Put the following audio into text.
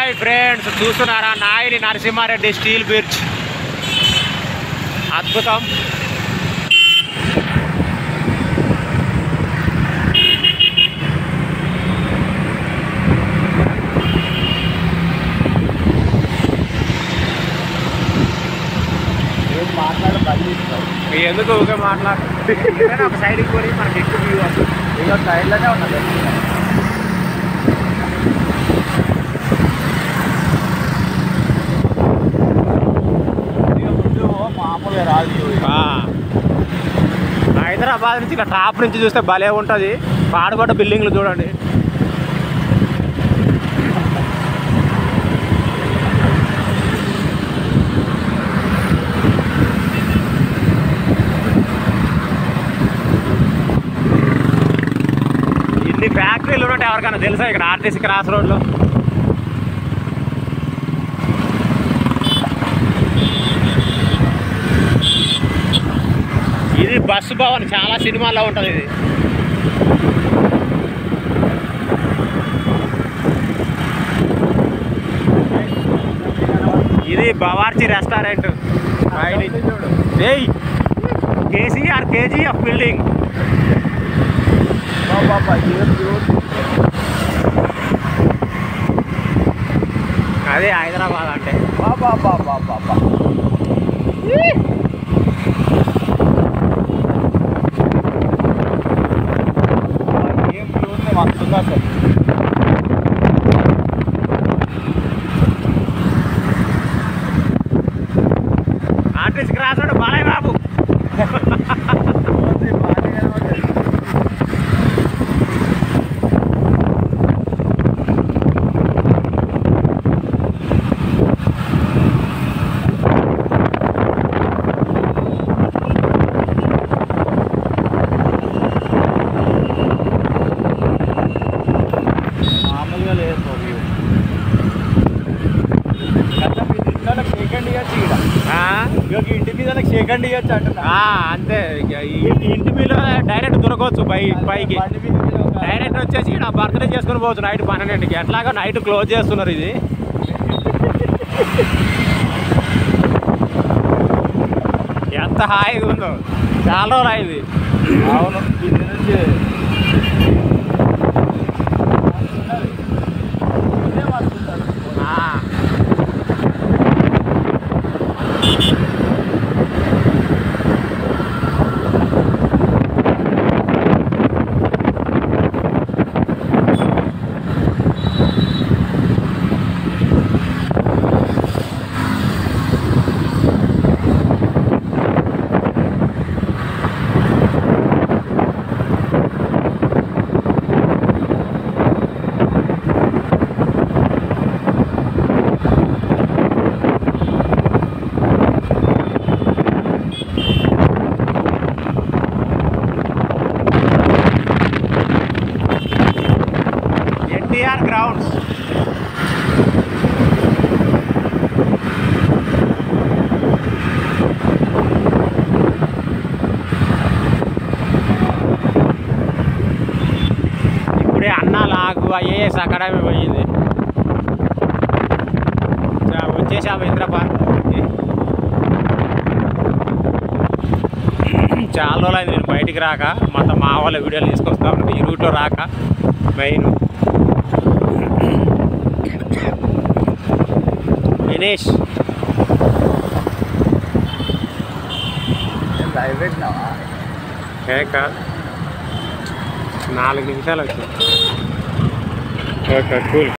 Hi friends చూస్తున్నారా Nayani Narasimha Reddy steel bridge అద్భుతం ఏం మాట్లాడ బంద్ చేస్తావు ఎందుకు ఊరికే మాట్లాడు ఒక సైడ్కి పోయి మనకి ఎక్కువ వ్యూ వస్తుంది ఇక సైడ్లోనే ఉన్నది ఇక ముందు మామూలుగా రాదు view. ఆ. హైదరాబాద్ నుంచి ఇలా టాప్ నుంచి చూస్తే భలే ఉంటుంది పాడుబడ్డ బిల్డింగ్లు చూడండి ఇన్ని ఫ్యాక్టరీలు ఉన్నట్టు ఎవరికైనా తెలుసా ఇక్కడ ఆర్టీసీ క్రాస్ రోడ్లో ఇది బస్సు భవన్ చాలా సినిమాల్లో ఉంటుంది ఇది ఇది బవార్చి రెస్టారెంట్ ఇది చూడు ఏయ్ కేసీఆర్ కేజీఎఫ్ బిల్డింగ్ బాబా ఏం view. అదే హైదరాబాద్ అంటే బాబా బాబా బాబా ఏం view ఉంది మస్తుంది అసలు RTC cross road Balayya Babu ఉంది, బాగానే కనబడ్డది. మామూలుగా లేదు సో వ్యూ కదా మీ ఇంట్లో సెకండ్ ఇయర్స్ ఈడ ఆ? ఇక ఇంటి మీద సెకండ్ ఇయర్స్ అంటున్నా ఆ, అంతే ఇక ఈ ఇంటి మీద డైరెక్ట్ దొరకవచ్చు పై పైకి బండి మీద మీద ఒక- డైరెక్ట్ వచ్చేసి నా బర్త్డే చేసుకుని పోవచ్చు నైట్ పన్నెండింటికి ఎట్లాగో నైట్ క్లోజ్ చేస్తున్నారు ఇది ఎంత హాయిగా ఉందో చాలా రోజులు అయింది అవును కింద నుంచి ఇదే వస్తుంటాడు. ఆ. ఎన్టీఆర్ గ్రౌండ్స్ ఇప్పుడే అన్నా లాగు ఐఏఎస్ అకాడమీ పోయింది చా- వచ్చేసాము ఇంద్రపార్క్ చాలా రోజులు అయింది నేను బయటికి రాక మొత్తం మా వాళ్ళ వీడియోలు తీసుకొస్తా ఉంటాను ఈ రూట్లో రాక మెయిన్ దినేష్ ఏం లైవ్ పెట్టినావా ఏ కాదు నాలుగు నిమిషాలు వచ్చింది ఓకే కూల్